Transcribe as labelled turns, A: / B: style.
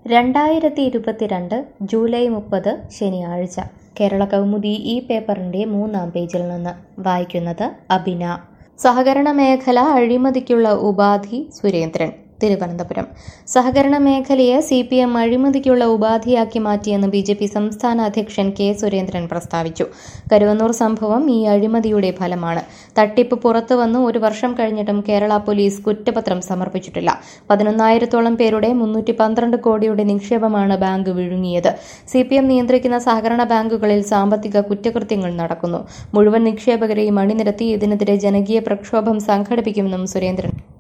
A: രണ്ടായിരത്തി ഇരുപത്തിരണ്ട് ജൂലൈ മുപ്പത് ശനിയാഴ്ച കേരള കൗമുദി ഈ പേപ്പറിന്റെ മൂന്നാം പേജിൽ നിന്ന് വായിക്കുന്നത് അബിന സഹകരണ മേഖല അഴിമതിക്കുള്ള ഉപാധി സുരേന്ദ്രൻ തിരുവനന്തപുരം സഹകരണ മേഖലയെ സി പി എം അഴിമതിക്കുള്ള ഉപാധിയാക്കി മാറ്റിയെന്ന് ബി ജെ പി സംസ്ഥാന അധ്യക്ഷൻ കെ സുരേന്ദ്രൻ പ്രസ്താവിച്ചു കരുവന്നൂർ സംഭവം ഈ അഴിമതിയുടെ ഫലമാണ് തട്ടിപ്പ് പുറത്തുവന്ന് ഒരു വർഷം കഴിഞ്ഞിട്ടും കേരള പോലീസ് കുറ്റപത്രം സമർപ്പിച്ചിട്ടില്ല പതിനൊന്നായിരത്തോളം പേരുടെ മുന്നൂറ്റി പന്ത്രണ്ട് കോടിയുടെ നിക്ഷേപമാണ് ബാങ്ക് വിഴുങ്ങിയത് സി പി എം നിയന്ത്രിക്കുന്ന സഹകരണ ബാങ്കുകളിൽ സാമ്പത്തിക കുറ്റകൃത്യങ്ങൾ നടക്കുന്നു മുഴുവൻ നിക്ഷേപകരെയും അണിനിരത്തി ഇതിനെതിരെ ജനകീയ പ്രക്ഷോഭം സംഘടിപ്പിക്കുമെന്നും സുരേന്ദ്രൻ